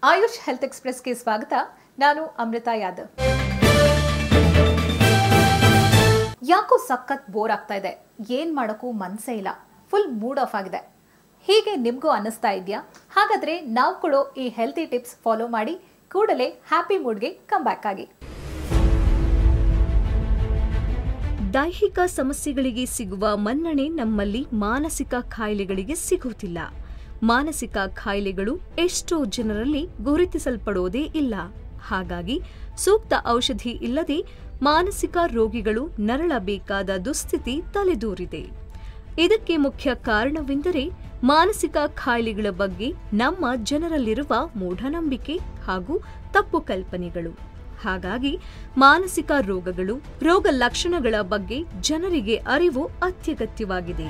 AYUSH health ಎಕ್ಸ್ಪ್ರೆಸ್ಗೆ ಸ್ವಾಗತ ನಾನು ಅಮೃತಾ ಯಾದವ್ ಯಾಕೋ ಸಖತ್ ಬೋರ್ ಆಗ್ತಾ ಇದೆ ಏನ್ ಮಾಡೋಕ್ಕೂ ಮನ್ಸೇ ಇಲ್ಲ ಫುಲ್ ಮೂಡ್ ಆಫ್ ಆಗಿದೆ ಹೀಗೆ ನಿಮಗೂ ಅನ್ನಿಸ್ತಾ ಇದೆಯಾ ಹಾಗಾದ್ರೆ ನಾವು ಕೊಡೋ ಈ ಹೆಲ್ತಿ ಟಿಪ್ಸ್ ಫಾಲೋ ಮಾಡಿ ಕೂಡಲೇ ಹ್ಯಾಪಿ ಮೂಡ್ಗೆ ಕಮ್ ಬ್ಯಾಕ್ ಆಗಿ ದೈಹಿಕ ಸಮಸ್ಯೆಗಳಿಗೆ ಸಿಗುವ ಮನ್ನಣೆ ನಮ್ಮಲ್ಲಿ ಮಾನಸಿಕ ಕಾಯಿಲೆಗಳಿಗೆ ಸಿಗುವುದಿಲ್ಲ ಮಾನಸಿಕ ಕಾಯಿಲೆಗಳು ಎಷ್ಟೋ ಜನರಲ್ಲಿ ಗುರುತಿಸಲ್ಪಡೋದೇ ಇಲ್ಲ ಹಾಗಾಗಿ ಸೂಕ್ತ ಔಷಧಿ ಇಲ್ಲದೆ ಮಾನಸಿಕ ರೋಗಿಗಳು ನರಳಬೇಕಾದ ದುಸ್ಥಿತಿ ತಲೆದೂರಿದೆ ಇದಕ್ಕೆ ಮುಖ್ಯ ಕಾರಣವೆಂದರೆ ಮಾನಸಿಕ ಕಾಯಿಲೆಗಳ ಬಗ್ಗೆ ನಮ್ಮ ಜನರಲ್ಲಿರುವ ಮೂಢನಂಬಿಕೆ ಹಾಗೂ ತಪ್ಪು ಕಲ್ಪನೆಗಳು ಹಾಗಾಗಿ ಮಾನಸಿಕ ರೋಗಗಳು ರೋಗ ಲಕ್ಷಣಗಳ ಬಗ್ಗೆ ಜನರಿಗೆ ಅರಿವು ಅತ್ಯಗತ್ಯವಾಗಿದೆ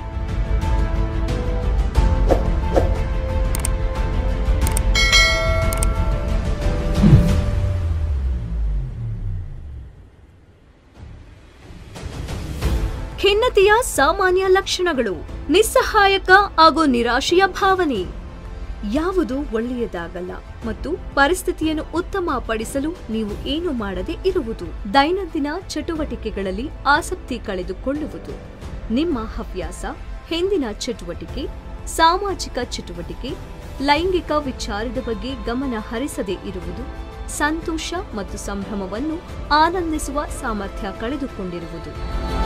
ಖಿನ್ನತೆಯ ಸಾಮಾನ್ಯ ಲಕ್ಷಣಗಳು ನಿಸ್ಸಹಾಯಕ ಹಾಗೂ ನಿರಾಶೆಯ ಭಾವನೆ ಯಾವುದು ಒಳ್ಳೆಯದಾಗಲ್ಲ ಮತ್ತು ಪರಿಸ್ಥಿತಿಯನ್ನು ಉತ್ತಮಪಡಿಸಲು ನೀವು ಏನು ಮಾಡದೆ ಇರುವುದು ದೈನಂದಿನ ಚಟುವಟಿಕೆಗಳಲ್ಲಿ ಆಸಕ್ತಿ ಕಳೆದುಕೊಳ್ಳುವುದು ನಿಮ್ಮ ಹವ್ಯಾಸ ಹಿಂದಿನ ಚಟುವಟಿಕೆ ಸಾಮಾಜಿಕ ಚಟುವಟಿಕೆ ಲೈಂಗಿಕ ವಿಚಾರದ ಬಗ್ಗೆ ಗಮನ ಹರಿಸದೇ ಇರುವುದು ಸಂತೋಷ ಮತ್ತು ಸಂಭ್ರಮವನ್ನು ಆನಂದಿಸುವ ಸಾಮರ್ಥ್ಯ ಕಳೆದುಕೊಂಡಿರುವುದು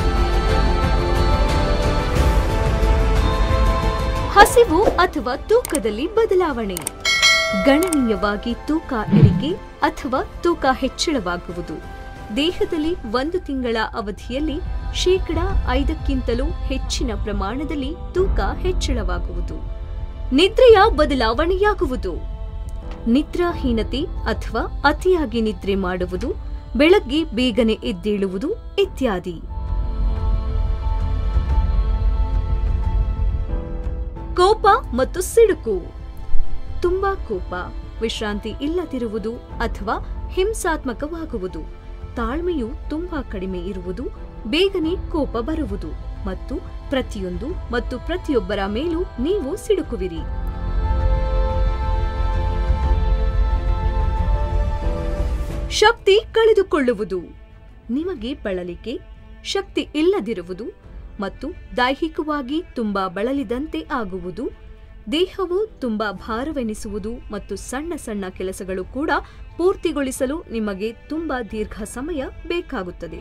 ಹಸಿವು ಅಥವಾ ತೂಕದಲ್ಲಿ ಬದಲಾವಣೆ ಗಣನೀಯವಾಗಿ ತೂಕ ಇಳಿಕೆ ಅಥವಾ ತೂಕ ಹೆಚ್ಚಳವಾಗುವುದು ದೇಹದಲ್ಲಿ ಒಂದು ತಿಂಗಳ ಅವಧಿಯಲ್ಲಿ ಶೇಕಡ ಐದಕ್ಕಿಂತಲೂ ಹೆಚ್ಚಿನ ಪ್ರಮಾಣದಲ್ಲಿ ತೂಕ ಹೆಚ್ಚಳವಾಗುವುದು ನಿದ್ರೆಯ ಬದಲಾವಣೆಯಾಗುವುದು ನಿದ್ರಾಹೀನತೆ ಅಥವಾ ಅತಿಯಾಗಿ ನಿದ್ರೆ ಮಾಡುವುದು ಬೆಳಗ್ಗೆ ಬೇಗನೆ ಎದ್ದೇಳುವುದು ಇತ್ಯಾದಿ ಕೋಪ ಮತ್ತು ಸಿಡುಕು ತುಂಬಾ ಕೋಪ ವಿಶ್ರಾಂತಿ ಇಲ್ಲದಿರುವುದು ಅಥವಾ ಹಿಂಸಾತ್ಮಕವಾಗುವುದು ತಾಳ್ಮೆಯು ತುಂಬಾ ಕಡಿಮೆ ಇರುವುದು ಬೇಗನೆ ಕೋಪ ಬರುವುದು ಮತ್ತು ಪ್ರತಿಯೊಂದು ಮತ್ತು ಪ್ರತಿಯೊಬ್ಬರ ಮೇಲೂ ನೀವು ಸಿಡುಕುವಿರಿ ಶಕ್ತಿ ಕಳೆದುಕೊಳ್ಳುವುದು ನಿಮಗೆ ಬಳಲಿಕೆ ಶಕ್ತಿ ಇಲ್ಲದಿರುವುದು ಮತ್ತು ದೈಹಿಕವಾಗಿ ತುಂಬಾ ಬಳಲಿದಂತೆ ಆಗುವುದು ದೇಹವು ತುಂಬಾ ಭಾರವೆನಿಸುವುದು ಮತ್ತು ಸಣ್ಣ ಸಣ್ಣ ಕೆಲಸಗಳು ಕೂಡ ಪೂರ್ತಿಗೊಳಿಸಲು ನಿಮಗೆ ತುಂಬಾ ದೀರ್ಘ ಸಮಯ ಬೇಕಾಗುತ್ತದೆ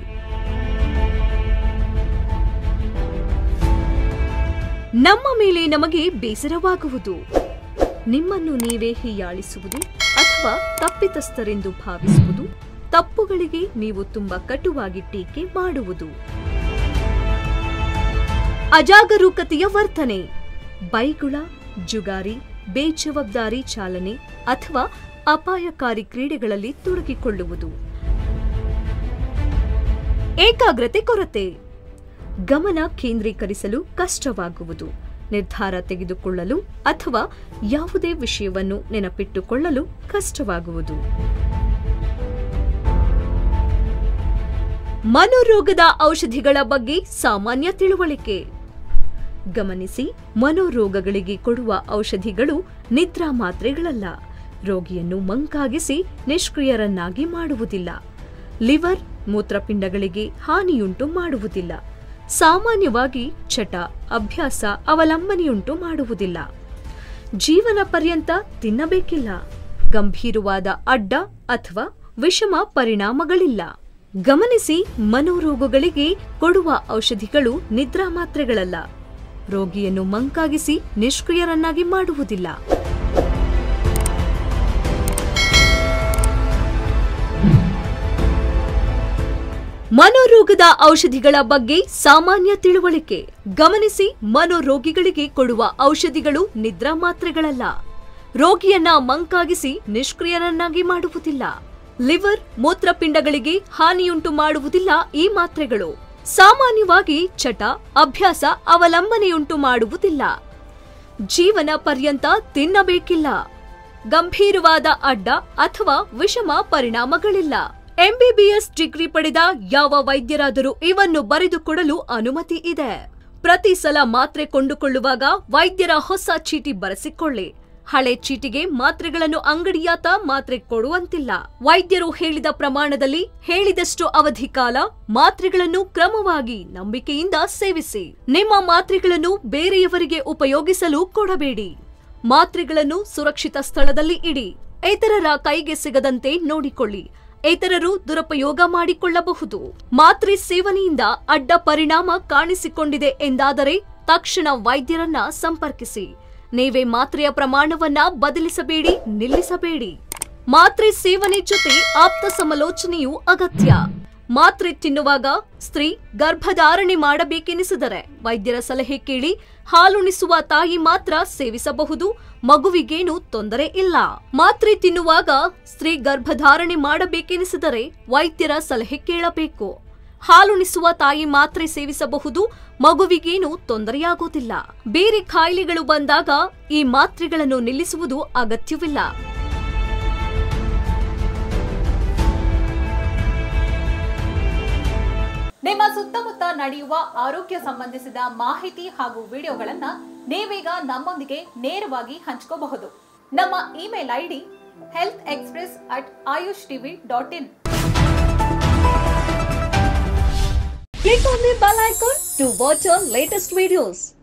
ನಮ್ಮ ಮೇಲೆ ನಮಗೆ ಬೇಸರವಾಗುವುದು ನಿಮ್ಮನ್ನು ನೀವೇ ಹೀಯಾಳಿಸುವುದು ಅಥವಾ ತಪ್ಪಿತಸ್ಥರೆಂದು ಭಾವಿಸುವುದು ತಪ್ಪುಗಳಿಗೆ ನೀವು ತುಂಬಾ ಕಟುವಾಗಿ ಟೀಕೆ ಮಾಡುವುದು ಅಜಾಗರೂಕತೆಯ ವರ್ತನೆ ಬೈಗುಳ ಜುಗಾರಿ ಬೇಜವಾಬ್ದಾರಿ ಚಾಲನೆ ಅಥವಾ ಅಪಾಯಕಾರಿ ಕ್ರೀಡೆಗಳಲ್ಲಿ ತೊಡಗಿಕೊಳ್ಳುವುದು ಏಕಾಗ್ರತೆ ಕೊರತೆ ಗಮನ ಕೇಂದ್ರೀಕರಿಸಲು ಕಷ್ಟವಾಗುವುದು ನಿರ್ಧಾರ ತೆಗೆದುಕೊಳ್ಳಲು ಅಥವಾ ಯಾವುದೇ ವಿಷಯವನ್ನು ನೆನಪಿಟ್ಟುಕೊಳ್ಳಲು ಕಷ್ಟವಾಗುವುದು ಮನೋರೋಗದ ಔಷಧಿಗಳ ಬಗ್ಗೆ ಸಾಮಾನ್ಯ ತಿಳುವಳಿಕೆ ಗಮನಿಸಿ ಮನೋರೋಗಗಳಿಗೆ ಕೊಡುವ ಔಷಧಿಗಳು ನಿದ್ರಾ ಮಾತ್ರೆಗಳಲ್ಲ ರೋಗಿಯನ್ನು ಮಂಕಾಗಿಸಿ ನಿಷ್ಕ್ರಿಯರನ್ನಾಗಿ ಮಾಡುವುದಿಲ್ಲ ಲಿವರ್ ಮೂತ್ರಪಿಂಡಗಳಿಗೆ ಹಾನಿಯುಂಟು ಮಾಡುವುದಿಲ್ಲ ಸಾಮಾನ್ಯವಾಗಿ ಚಟ ಅಭ್ಯಾಸ ಅವಲಂಬನೆಯುಂಟು ಮಾಡುವುದಿಲ್ಲ ಜೀವನ ಪರ್ಯಂತ ತಿನ್ನಬೇಕಿಲ್ಲ ಗಂಭೀರವಾದ ಅಡ್ಡ ಅಥವಾ ವಿಷಮ ಪರಿಣಾಮಗಳಿಲ್ಲ ಗಮನಿಸಿ ಮನೋರೋಗಗಳಿಗೆ ಕೊಡುವ ಔಷಧಿಗಳು ನಿದ್ರಾ ಮಾತ್ರೆಗಳಲ್ಲ ರೋಗಿಯನ್ನು ಮಂಕಾಗಿಸಿ ನಿಷ್ಕ್ರಿಯರನ್ನಾಗಿ ಮಾಡುವುದಿಲ್ಲ ಮನೋರೋಗದ ಔಷಧಿಗಳ ಬಗ್ಗೆ ಸಾಮಾನ್ಯ ತಿಳುವಳಿಕೆ ಗಮನಿಸಿ ಮನೋರೋಗಿಗಳಿಗೆ ಕೊಡುವ ಔಷಧಿಗಳು ನಿದ್ರಾ ಮಾತ್ರೆಗಳಲ್ಲ ರೋಗಿಯನ್ನ ಮಂಕಾಗಿಸಿ ನಿಷ್ಕ್ರಿಯರನ್ನಾಗಿ ಮಾಡುವುದಿಲ್ಲ ಲಿವರ್ ಮೂತ್ರಪಿಂಡಗಳಿಗೆ ಹಾನಿಯುಂಟು ಮಾಡುವುದಿಲ್ಲ ಈ ಮಾತ್ರೆಗಳು ಸಾಮಾನ್ಯವಾಗಿ ಚಟ ಅಭ್ಯಾಸ ಅವಲಂಬನೆಯುಂಟು ಮಾಡುವುದಿಲ್ಲ ಜೀವನ ಪರ್ಯಂತ ತಿನ್ನಬೇಕಿಲ್ಲ ಗಂಭೀರವಾದ ಅಡ್ಡ ಅಥವಾ ವಿಷಮ ಪರಿಣಾಮಗಳಿಲ್ಲ ಎಂಬಿಬಿಎಸ್ ಡಿಗ್ರಿ ಪಡೆದ ಯಾವ ವೈದ್ಯರಾದರೂ ಇವನ್ನು ಬರೆದುಕೊಡಲು ಅನುಮತಿ ಇದೆ ಪ್ರತಿ ಸಲ ಮಾತ್ರೆ ಕೊಂಡುಕೊಳ್ಳುವಾಗ ವೈದ್ಯರ ಹೊಸ ಚೀಟಿ ಬರೆಸಿಕೊಳ್ಳಿ ಹಳೆ ಚೀಟಿಗೆ ಮಾತ್ರೆಗಳನ್ನು ಅಂಗಡಿಯಾತ ಮಾತ್ರೆ ಕೊಡುವಂತಿಲ್ಲ ವೈದ್ಯರು ಹೇಳಿದ ಪ್ರಮಾಣದಲ್ಲಿ ಹೇಳಿದಷ್ಟು ಅವಧಿ ಕಾಲ ಮಾತ್ರೆಗಳನ್ನು ಕ್ರಮವಾಗಿ ನಂಬಿಕೆಯಿಂದ ಸೇವಿಸಿ ನಿಮ್ಮ ಮಾತ್ರೆಗಳನ್ನು ಬೇರೆಯವರಿಗೆ ಉಪಯೋಗಿಸಲು ಕೊಡಬೇಡಿ ಮಾತ್ರೆಗಳನ್ನು ಸುರಕ್ಷಿತ ಸ್ಥಳದಲ್ಲಿ ಇಡಿ ಇತರರ ಕೈಗೆ ಸಿಗದಂತೆ ನೋಡಿಕೊಳ್ಳಿ ಇತರರು ದುರುಪಯೋಗ ಮಾಡಿಕೊಳ್ಳಬಹುದು ಮಾತ್ರೆ ಸೇವನೆಯಿಂದ ಅಡ್ಡ ಪರಿಣಾಮ ಕಾಣಿಸಿಕೊಂಡಿದೆ ಎಂದಾದರೆ ತಕ್ಷಣ ವೈದ್ಯರನ್ನ ಸಂಪರ್ಕಿಸಿ ನೀವೇ ಮಾತ್ರೆಯ ಪ್ರಮಾಣವನ್ನ ಬದಲಿಸಬೇಡಿ ನಿಲ್ಲಿಸಬೇಡಿ ಮಾತ್ರೆ ಸೇವನೆ ಜೊತೆ ಆಪ್ತ ಸಮಾಲೋಚನೆಯು ಅಗತ್ಯ ಮಾತ್ರೆ ತಿನ್ನುವಾಗ ಸ್ತ್ರೀ ಗರ್ಭಧಾರಣೆ ಮಾಡಬೇಕೆನಿಸಿದರೆ ವೈದ್ಯರ ಸಲಹೆ ಕೇಳಿ ಹಾಲುಣಿಸುವ ತಾಯಿ ಮಾತ್ರ ಸೇವಿಸಬಹುದು ಮಗುವಿಗೇನು ತೊಂದರೆ ಇಲ್ಲ ಮಾತ್ರೆ ತಿನ್ನುವಾಗ ಸ್ತ್ರೀ ಗರ್ಭಧಾರಣೆ ಮಾಡಬೇಕೆನಿಸಿದರೆ ವೈದ್ಯರ ಸಲಹೆ ಕೇಳಬೇಕು ಹಾಲುಣಿಸುವ ತಾಯಿ ಮಾತ್ರೆ ಸೇವಿಸಬಹುದು ಮಗುವಿಗೇನು ತೊಂದರೆಯಾಗೋದಿಲ್ಲ ಬೇರೆ ಕಾಯಿಲೆಗಳು ಬಂದಾಗ ಈ ಮಾತ್ರೆಗಳನ್ನು ನಿಲ್ಲಿಸುವುದು ಅಗತ್ಯವಿಲ್ಲ ನಿಮ್ಮ ಸುತ್ತಮುತ್ತ ನಡೆಯುವ ಆರೋಗ್ಯ ಸಂಬಂಧಿಸಿದ ಮಾಹಿತಿ ಹಾಗೂ ವಿಡಿಯೋಗಳನ್ನ ನೀವೀಗ ನಮ್ಮೊಂದಿಗೆ ನೇರವಾಗಿ ಹಂಚ್ಕೋಬಹುದು ನಮ್ಮ email ID health express at Ayush TV dot in Click on the bell icon to watch our latest videos.